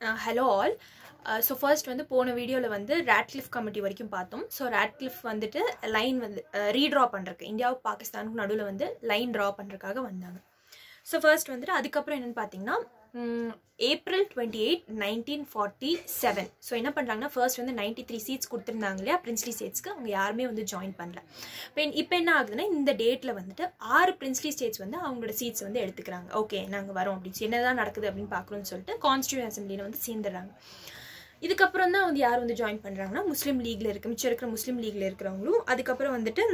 hello all so first வந்து போன வீடியோவில் வந்து ரேட்க்ளிஃப் கமிட்டி வரைக்கும் பார்த்தோம் ஸோ ரேட்க்ளிஃப் வந்துட்டு லைன் வந்து ரீட்ரா பண்ணுறக்கு இந்தியாவுக்கு பாகிஸ்தானுக்கு நடுவில் வந்து லைன் ட்ரா பண்ணுறதுக்காக வந்தாங்க ஸோ ஃபர்ஸ்ட் வந்துட்டு அதுக்கப்புறம் என்னென்னு பார்த்தீங்கன்னா April twenty eight nineteen forty seven so என்ன பண்ணுறாங்கன்னா ஃபர்ஸ்ட் வந்து நைன்ட்டி த்ரீ சீட்ஸ் கொடுத்துருந்தாங்க இல்லையா பிரின்ஸ்லி ஸ்டேட்ஸ்க்கு அவங்க யாருமே வந்து ஜாயின் பண்ணல இப்போ இப்போ என்ன ஆகுதுன்னா இந்த டேட்டில் வந்துட்டு ஆறு பிரின்ஸ்லி ஸ்டேட்ஸ் வந்து அவங்களோட சீட்ஸ் வந்து எடுத்துக்கிறாங்க ஓகே நாங்கள் வரோம் அப்படின்னு சொல்லி என்னதான் நடக்குது அப்படின்னு பார்க்குறோம்னு சொல்லிட்டு கான்ஸ்டியூன் அசம்பிளியில் வந்து சேர்ந்துடுறாங்க இதுக்கப்புறம் தான் வந்து யார் வந்து ஜாயின் பண்ணுறாங்கன்னா முஸ்லீம் லீக்ல இருக்க மிச்சம் இருக்கிற முஸ்லீம் லீக்ல இருக்கிறவங்களும் அதுக்கப்புறம் வந்துட்டு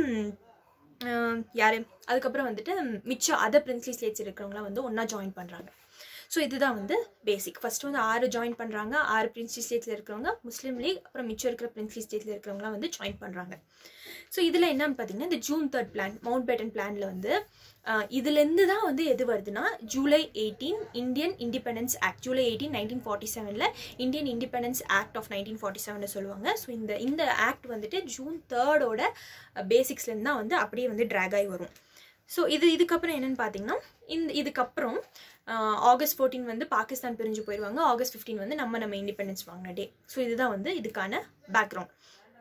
யார் அதுக்கப்புறம் வந்துட்டு மிச்சம் அதர் பிரின்ஸ்லி ஸ்டேட்ஸ் இருக்கிறவங்களாம் வந்து ஒன்றா ஜாயின் பண்ணுறாங்க ஸோ இதுதான் வந்து பேசிக் ஃபர்ஸ்ட் வந்து ஆறு ஜாயின் பண்ணுறாங்க ஆறு பிரின்ஸ்லி ஸ்டேட்ஸில் இருக்கிறவங்க முஸ்லீம் லீக் அப்புறம் மிச்சம் இருக்கிற பிரின்ஸ்லி ஸ்டேட்ஸில் இருக்கிறவங்களாம் வந்து ஜாயின் பண்ணுறாங்க ஸோ இதில் என்னன்னு பார்த்தீங்கன்னா இந்த June third plan Mountbatten பிளானில் வந்து இதுலேருந்து தான் வந்து எது வருதுன்னா July eighteen Indian independence act July eighteen nineteen forty செவனில் Indian independence act of nineteen forty seven சொல்லுவாங்க ஸோ இந்த இந்த ஆக்ட் வந்துட்டு ஜூன் தேர்டோட பேசிக்ஸ்லேருந்து தான் வந்து அப்படியே வந்து ட்ராக் ஆகி வரும் ஸோ இது இதுக்கப்புறம் என்னென்னு பார்த்தீங்கன்னா இந்த இதுக்கப்புறம் ஆகஸ்ட் ஃபோர்டீன் வந்து பாகிஸ்தான் பிரிஞ்சு போயிடுவாங்க ஆகஸ்ட் ஃபிஃப்டீன் வந்து நம்ம நம்ம இண்டிபெண்டன்ஸ் வாங்கின டே ஸோ இதுதான் வந்து இதுக்கான பேக்ரவுண்ட்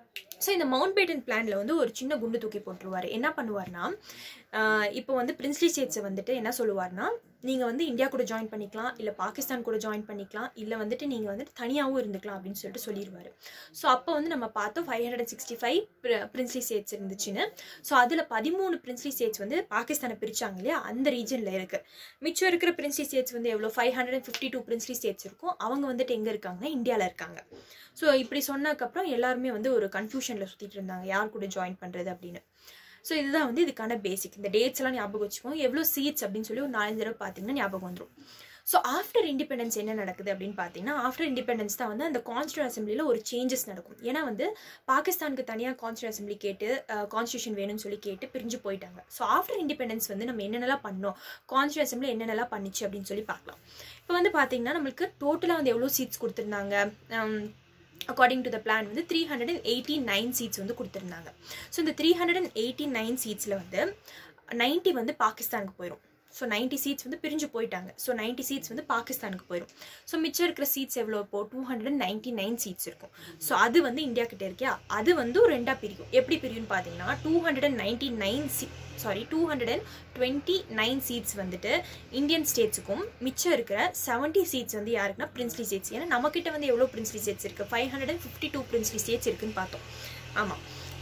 ஸோ இந்த மவுண்ட் பேட்டன் பிளானில் வந்து ஒரு சின்ன குண்டு தூக்கி போட்டுருவார் என்ன பண்ணுவார்னா இப்போ வந்து பிரின்ஸ்லி ஸ்டேட்ஸை வந்துட்டு என்ன சொல்லுவார்னா நீங்கள் வந்து இந்தியா கூட ஜாயின் பண்ணிக்கலாம் இல்லை பாகிஸ்தான் கூட ஜாயின் பண்ணிக்கலாம் இல்லை வந்துட்டு நீங்கள் வந்துட்டு தனியாகவும் இருந்துக்கலாம் அப்படின்னு சொல்லிட்டு சொல்லிடுவார் ஸோ அப்போ வந்து நம்ம பார்த்தோம் five hundred and sixty five princely states இருந்துச்சுன்னு ஸோ அதில் பதிமூணு பிரின்ஸ்லி ஸ்டேட்ஸ் வந்து பாகிஸ்தானை பிரித்தாங்க இல்லையா அந்த ரீஜனில் இருக்குது மிச்சம் இருக்கிற பிரின்ஸ்லி ஸ்டேட்ஸ் வந்து எவ்வளோ five hundred and fifty two princely states இருக்கும் அவங்க வந்துட்டு எங்கே இருக்காங்கன்னா இந்தியாவில் இருக்காங்க ஸோ இப்படி சொன்னதுக்கப்புறம் எல்லாருமே வந்து ஒரு கன்ஃபியூஷனில் சுற்றிட்டு இருந்தாங்க யார் கூட ஜாயின் பண்ணுறது அப்படின்னு ஸோ இதுதான் வந்து இதுக்கான பேசிக் இந்த டேட்ஸ் எல்லாம் ஞாபகம் வச்சுக்கோங்க எவ்வளோ சீட்ஸ் அப்படின்னு சொல்லி ஒரு நாலஞ்சு தடவை பார்த்தீங்கன்னா ஞாபகம் வந்துடும் ஸோ ஆஃப்டர் இண்டிபெண்டன்ஸ் என்ன நடக்குது அப்படின்னு பார்த்தீங்கன்னா ஆஃப்டர் இண்டிபெண்டன்ஸ் தான் வந்து அந்த கான்ஸ்டியூன் அசம்பிளியில் ஒரு சேஞ்சஸ் நடக்கும் ஏன்னா வந்து பாகிஸ்தானுக்கு தனியாக கான்ஸ்டியூன் அசம்பிளி கேட்டு கான்ஸ்டியூஷன் வேணும்னு சொல்லி கேட்டு பிரிஞ்சு போயிட்டாங்க ஸோ ஆஃப்டர் இண்டிபெண்டன்ஸ் வந்து நம்ம என்னென்னலாம் பண்ணோம் கான்ஸ்டியூன் அசம்பிளி என்னென்னலாம் பண்ணிச்சு அப்படின்னு சொல்லி பார்க்கலாம் இப்போ வந்து பார்த்தீங்கன்னா நம்மளுக்கு டோட்டலாக வந்து எவ்வளோ சீட்ஸ் கொடுத்துருந்தாங்க அக்கார்டிங் டு த பிளான் வந்து three hundred and eighty nine seats வந்து கொடுத்துருந்தாங்க ஸோ இந்த three hundred and eighty nine சீட்ஸில் வந்து நைன்ட்டி வந்து பாகிஸ்தானுக்கு போயிடும் ஸோ நைன்ட்டி சீட்ஸ் வந்து பிரிஞ்சு போயிட்டாங்க ஸோ நைன்ட்டி சீட்ஸ் வந்து பாகிஸ்தானுக்கு போயிடும் ஸோ மிச்சம் இருக்கிற சீட்ஸ் எவ்வளோ இப்போ two hundred and ninety nine seats இருக்கும் ஸோ அது வந்து இந்தியா கிட்ட இருக்கியா அது வந்து ரெண்டாக பிரியும் எப்படி பிரியும்னு பார்த்தீங்கன்னா two hundred and ninety nine சி sorry two hundred and twenty nine seats வந்துட்டு இந்தியன் ஸ்டேட்ஸுக்கும் மிச்சம் இருக்கிற செவன்ட்டி சீட்ஸ் வந்து யாருக்குன்னா பிரின்ஸ்லி ஸ்டேட்ஸ் ஏன்னா நம்மக்கிட்ட வந்து எவ்வளோ பிரின்ஸ்லி ஸ்டேட்ஸ் இருக்குது five hundred and fifty two princely states இருக்குன்னு பார்த்தோம் ஆமாம்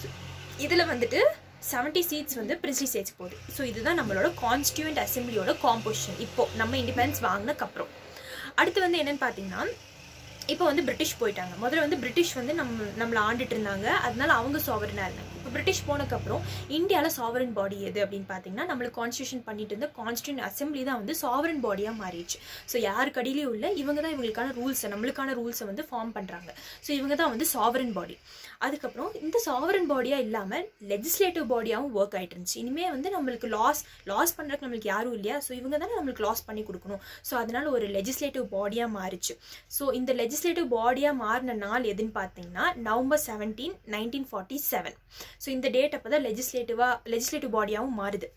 இதில் வந்துட்டு செவன்ட்டி சீட்ஸ் வந்து பிரின்ஸ்லி ஸ்டேட்ஸ் போகுது ஸோ இதுதான் நம்மளோட கான்ஸ்டியூண்ட் அசம்பிளியோட காம்போசிஷன் இப்போ நம்ம இண்டிபெண்டன்ஸ் வாங்கினதுக்கப்புறம் அடுத்து வந்து என்னென்னு பார்த்தீங்கன்னா இப்போ வந்து பிரிட்டிஷ் போயிட்டாங்க முதல்ல வந்து பிரிட்டிஷ் வந்து நம்ம நம்மளை ஆண்டுட்டு இருந்தாங்க அதனால அவங்க சாவரனாக இருந்தாங்க இப்போ பிரிட்டிஷ் போனதுக்கப்புறம் இந்தியாவில் சாவரன் பாடி எது அப்படின்னு பார்த்தீங்கன்னா நம்மளுக்கு கான்ஸ்டியூஷன் பண்ணிட்டு இருந்த கான்ஸ்டியூன் அசம்பிளி தான் வந்து சாவரன் பாடியாக மாறிடுச்சு ஸோ யாருக்கு அடியிலையும் உள்ள இவங்க தான் இவங்களுக்கான ரூல்ஸை நம்மளுக்கான ரூல்ஸை வந்து ஃபார்ம் பண்ணுறாங்க ஸோ இவங்க தான் வந்து சாவரன் பாடி அதுக்கப்புறம் இந்த சாவரன் பாடியாக இல்லாமல் லெஜிஸ்லேட்டிவ் பாடியாகவும் ஒர்க் ஆகிட்டு இருந்துச்சு இனிமேல் வந்து நம்மளுக்கு லாஸ் லாஸ் பண்ணுறதுக்கு நம்மளுக்கு யாரும் இல்லையா ஸோ இவங்க தானே நம்மளுக்கு லாஸ் பண்ணி கொடுக்கணும் ஸோ அதனால ஒரு லெஜிஸ்லேட்டிவ் பாடியாக மாறிச்சு ஸோ இந்த லெஜிஸ்லேட்டிவ் பாடியாக மாறின நாள் எதுன்னு பார்த்தீங்கன்னா November seventeen nineteen forty seven so இந்த டேட் அப்போ தான் லெஜிஸ்லேட்டிவாக லெஜிஸ்லேட்டிவ் பாடியாகவும் மாறுது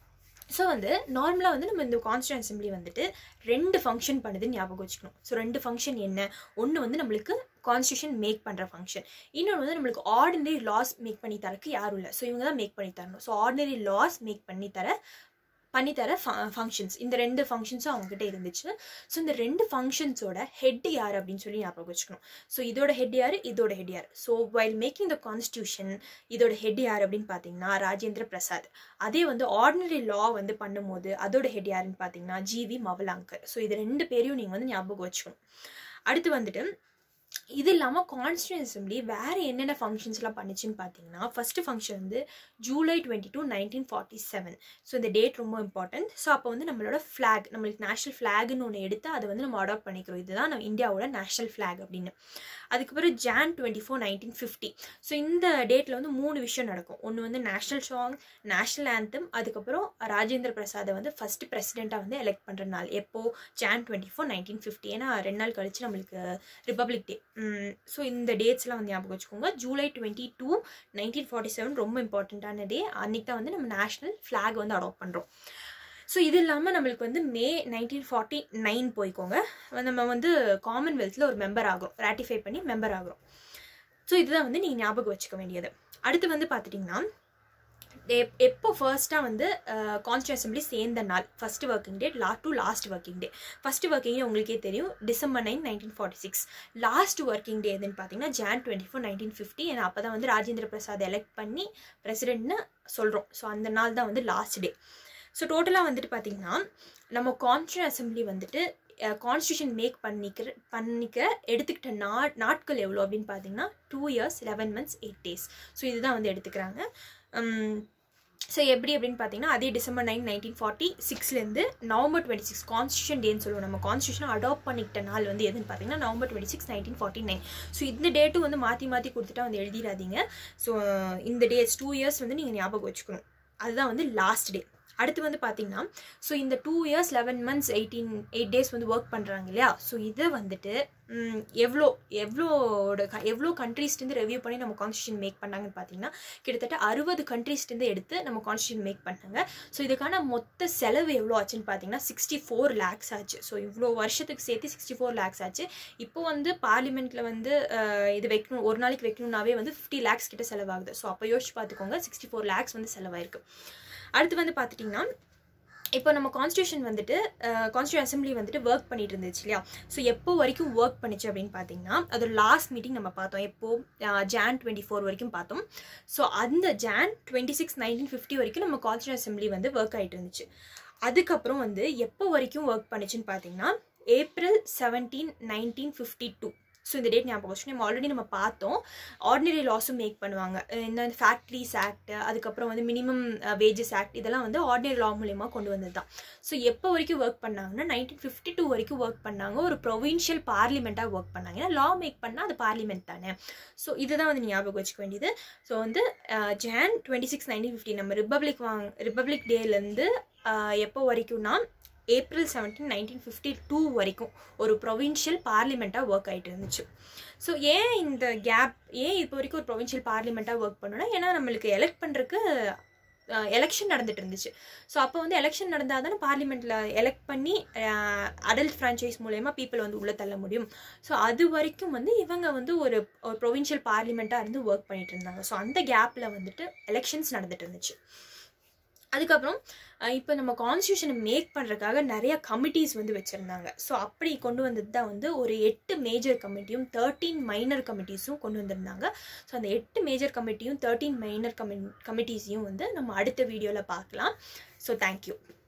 ஸோ வந்து நார்மலாக வந்து நம்ம இந்த கான்ஸ்டியூன் அசம்பிளி வந்துட்டு ரெண்டு ஃபங்க்ஷன் பண்ணுதுன்னு ஞாபகம் வச்சுக்கணும் ஸோ ரெண்டு ஃபங்க்ஷன் என்ன ஒன்று வந்து நம்மளுக்கு கான்ஸ்டியூஷன் மேக் பண்ணுற ஃபங்க்ஷன் இன்னொன்று வந்து நம்மளுக்கு ஆர்டினரி லாஸ் மேக் பண்ணி தரக்கு யாரும் இல்லை ஸோ இவங்க தான் மேக் பண்ணி தரணும் ஸோ ஆர்டினரி லாஸ் மேக் பண்ணி தர பண்ணித்தர ஃபங்க்ஷன்ஸ் இந்த ரெண்டு ஃபங்க்ஷன்ஸும் அவங்ககிட்ட இருந்துச்சு ஸோ இந்த ரெண்டு ஃபங்க்ஷன்ஸோட ஹெட் யார் அப்படின்னு சொல்லி ஞாபகம் வச்சுக்கணும் ஸோ இதோட ஹெட் யார் இதோட ஹெட் யார் so while making the constitution இதோட ஹெட் யார் அப்படின்னு பார்த்தீங்கன்னா ராஜேந்திர பிரசாத் அதே வந்து ஆர்டினரி லா வந்து பண்ணும்போது அதோட ஹெட் யாருன்னு பார்த்தீங்கன்னா ஜிவி மவலாங்கர் ஸோ இது ரெண்டு பேரையும் நீங்கள் வந்து ஞாபகம் வச்சுக்கணும் அடுத்து வந்துட்டு இது இல்லாமல் கான்ஸ்டியூன் அசம்பிளி வேறு என்னென்ன ஃபங்க்ஷன்ஸ்லாம் பண்ணிச்சுன்னு பார்த்தீங்கன்னா ஃபஸ்ட்டு ஃபங்க்ஷன் வந்து July twenty two nineteen forty seven so இந்த டேட் ரொம்ப இம்பார்ட்டன்ட் ஸோ அப்போ வந்து நம்மளோட ஃப்ளாக் நம்மளுக்கு நேஷனல் ஃப்ளாக்னு ஒன்று எடுத்து அதை வந்து நம்ம அடாப்ட் பண்ணிக்கிறோம் இதுதான் நம்ம இந்தியாவோட நேஷனல் ஃப்ளாக் அப்படின்னு அதுக்கப்புறம் Jan twenty four nineteen fifty so இந்த டேட்டில் வந்து மூணு விஷயம் நடக்கும் ஒன்று வந்து நேஷ்னல் சாங் நேஷ்னல் ஆந்தம் அதுக்கப்புறம் ராஜேந்திர பிரசாதை வந்து ஃபஸ்ட்டு பிரசிடெண்ட்டாக வந்து எலெக்ட் பண்ணுற நாள் எப்போ Jan twenty four nineteen fifty ஏன்னா ரெண்டு நாள் கழிச்சு நம்மளுக்கு ரிப்பப்ளிக் டே ஸோ இந்த டேட்ஸ்லாம் வந்து ஞாபகம் வச்சுக்கோங்க July twenty two nineteen forty seven ரொம்ப இம்பார்ட்டண்ட்டான டே அன்றைக்கி தான் வந்து நம்ம நேஷ்னல் ஃப்ளாக் வந்து அடாப்ட் பண்ணுறோம் ஸோ இது இல்லாமல் நம்மளுக்கு வந்து மே நைன்டீன் ஃபார்ட்டி நைன் போய்க்கோங்க நம்ம வந்து காமன்வெல்த்தில் ஒரு மெம்பர் ஆகிறோம் ராட்டிஃபை பண்ணி மெம்பர் ஆகிறோம் ஸோ இதுதான் வந்து நீங்கள் ஞாபகம் வச்சுக்க வேண்டியது அடுத்து வந்து பார்த்துட்டிங்கன்னா எப் எப்போ ஃபர்ஸ்ட்டாக வந்து கான்ஸ்டியூ அசம்பிளி சேர்ந்த நாள் ஃபஸ்ட்டு ஒர்க்கிங் டே லா to last working day first working day உங்களுக்கே தெரியும் December nine nineteen forty six last working day எதுன்னு பார்த்தீங்கன்னா Jan twenty four nineteen fifty ஏன்னா அப்போ தான் வந்து ராஜேந்திர பிரசாத் எலெக்ட் பண்ணி பிரசிடென்ட்னு சொல்கிறோம் ஸோ அந்த நாள் தான் வந்து லாஸ்ட் டே ஸோ டோட்டலாக வந்துட்டு பார்த்தீங்கன்னா நம்ம கான்ஸ்டியூ அசம்பிளி வந்துட்டு கான்ஸ்டியூஷன் மேக் பண்ணிக்கிற பண்ணிக்க எடுத்துக்கிட்ட நா நாட்கள் எவ்வளோ அப்படின்னு பார்த்தீங்கன்னா two years eleven months eight days so இதுதான் வந்து எடுத்துக்கிறாங்க ஸோ எப்படி அப்படின்னு பார்த்தீங்கன்னா அதே டிசம்பர் நைன் நைன்டீன் ஃபார்ட்டி சிக்ஸ்லேருந்து நவம்பர் டுவெண்ட்டி சிக்ஸ் கான்ஸ்டியூஷன் டேன்னு சொல்லுவோம் நம்ம கான்ஸ்டியூஷனை அடாப்ட் பண்ணிக்கிட்ட நாள் வந்து எதுன்னு பார்த்தீங்கன்னா November twenty six nineteen forty nine so இந்த டேட்டும் வந்து மாற்றி மாற்றி கொடுத்துட்டா வந்து எழுதிடாதீங்க ஸோ இந்த டேஸ் டூ இயர்ஸ் வந்து நீங்கள் ஞாபகம் வச்சுக்கணும் அதுதான் வந்து லாஸ்ட் டே அடுத்து வந்து பார்த்தீங்கன்னா ஸோ இந்த two years eleven months eighteen eight days வந்து ஒர்க் பண்ணுறாங்க இல்லையா ஸோ இதை வந்துட்டு எவ்வளோ எவ்வளோட எவ்வளோ கண்ட்ரீஸ்லேருந்து ரெவ்யூ பண்ணி நம்ம கான்ஸ்டியூஷன் மேக் பண்ணாங்கன்னு பார்த்தீங்கன்னா கிட்டத்தட்ட அறுபது கண்ட்ரீஸ்லேருந்து எடுத்து நம்ம கான்ஸ்டியூஷன் மேக் பண்ணாங்க ஸோ இதுக்கான மொத்த செலவு எவ்வளோ ஆச்சுன்னு பார்த்தீங்கன்னா சிக்ஸ்டி ஃபோர் லேக்ஸ் ஆச்சு ஸோ இவ்வளோ வருஷத்துக்கு சேர்த்து சிக்ஸ்டி ஃபோர் லேக்ஸ் ஆச்சு இப்போ வந்து பார்லிமெண்ட்டில் வந்து இது வைக்கணும் ஒரு நாளைக்கு வைக்கணும்னாவே வந்து ஃபிஃப்டி லேக்ஸ் கிட்ட செலவாகுது ஸோ அப்போ யோசிச்சு பார்த்துக்கோங்க சிக்ஸ்டி ஃபோர் லேக்ஸ் வந்து செலவாயிருக்கு அடுத்து வந்து பார்த்துட்டிங்கன்னா இப்போ நம்ம கான்ஸ்டியூஷன் வந்துட்டு கான்ஸ்டியூ அசம்பிளி வந்துட்டு ஒர்க் பண்ணிட்டு இருந்துச்சு இல்லையா ஸோ எப்போ வரைக்கும் ஒர்க் பண்ணிச்சு அப்படின்னு பார்த்தீங்கன்னா அதோட லாஸ்ட் மீட்டிங் நம்ம பார்த்தோம் எப்போ ஜான் டுவெண்ட்டி ஃபோர் வரைக்கும் பார்த்தோம் ஸோ அந்த Jan twenty six nineteen fifty வரைக்கும் நம்ம கான்ஸ்டியூ அசம்பிளி வந்து ஒர்க் ஆகிட்டு இருந்துச்சு அதுக்கப்புறம் வந்து எப்போ வரைக்கும் ஒர்க் பண்ணிச்சுன்னு பார்த்தீங்கன்னா April seventeen nineteen fifty two so இந்த டேட் ஞாபகம் வச்சு நம்ம ஆல்ரெடி நம்ம பார்த்தோம் ஆர்டினரி லாஸும் மேக் பண்ணுவாங்க இந்த ஃபேக்ட்ரிஸ் ஆக்ட் அதுக்கப்புறம் வந்து மினிமம் வேஜஸ் ஆக்ட் இதெல்லாம் வந்து ஆர்டினரி லா மூலயமா கொண்டு வந்தது தான் ஸோ எப்போ வரைக்கும் ஒர்க் பண்ணாங்கன்னா நைன்டீன் ஃபிஃப்டி டூ வரைக்கும் ஒர்க் பண்ணாங்க ஒரு ப்ரொவின்ஷியல் பார்லிமெண்ட்டாக ஒர்க் பண்ணாங்க ஏன்னா லா மேக் பண்ணால் அது பார்லிமெண்ட் தானே ஸோ இதுதான் வந்து ஞாபகம் வச்சுக்க வேண்டியது ஸோ வந்து Jan twenty six nineteen fifty நம்ம ரிப்பப்ளிக் வாங் ரிப்பப்ளிக் டேலேருந்து எப்போ வரைக்கும்னா April seventeen nineteen fifty two வரைக்கும் ஒரு ப்ரொவின்ஷியல் பார்லிமெண்ட்டாக ஒர்க் ஆகிட்டு இருந்துச்சு ஸோ ஏன் இந்த கேப் ஏன் இப்போ வரைக்கும் ஒரு ப்ரொவின்ஷியல் பார்லிமெண்ட்டாக ஒர்க் பண்ணோன்னா ஏன்னா நம்மளுக்கு எலெக்ட் பண்ணுறதுக்கு எலெக்ஷன் நடந்துட்டு இருந்துச்சு ஸோ அப்போ வந்து எலெக்ஷன் நடந்தால் தானே பார்லிமெண்ட்டில் எலெக்ட் பண்ணி அடல்ட் ஃப்ரான்ச்சைஸ் மூலயமா பீப்புள் வந்து உள்ளே தள்ள முடியும் ஸோ அது வரைக்கும் வந்து இவங்க வந்து ஒரு ப்ரொவின்ஷியல் பார்லிமெண்ட்டாக இருந்து ஒர்க் பண்ணிட்டு இருந்தாங்க ஸோ அந்த கேப்பில் வந்துட்டு எலெக்ஷன்ஸ் நடந்துட்டு இருந்துச்சு அதுக்கப்புறம் இப்போ நம்ம கான்ஸ்டியூஷனை மேக் பண்ணுறதுக்காக நிறைய கமிட்டிஸ் வந்து வச்சுருந்தாங்க ஸோ அப்படி கொண்டு வந்தது தான் வந்து ஒரு எட்டு மேஜர் கமிட்டியும் தேர்ட்டீன் மைனர் கமிட்டிஸும் கொண்டு வந்திருந்தாங்க ஸோ அந்த எட்டு மேஜர் கமிட்டியும் தேர்ட்டீன் மைனர் கமி கமிட்டிஸையும் வந்து நம்ம அடுத்த வீடியோவில் பார்க்கலாம் ஸோ தேங்க்யூ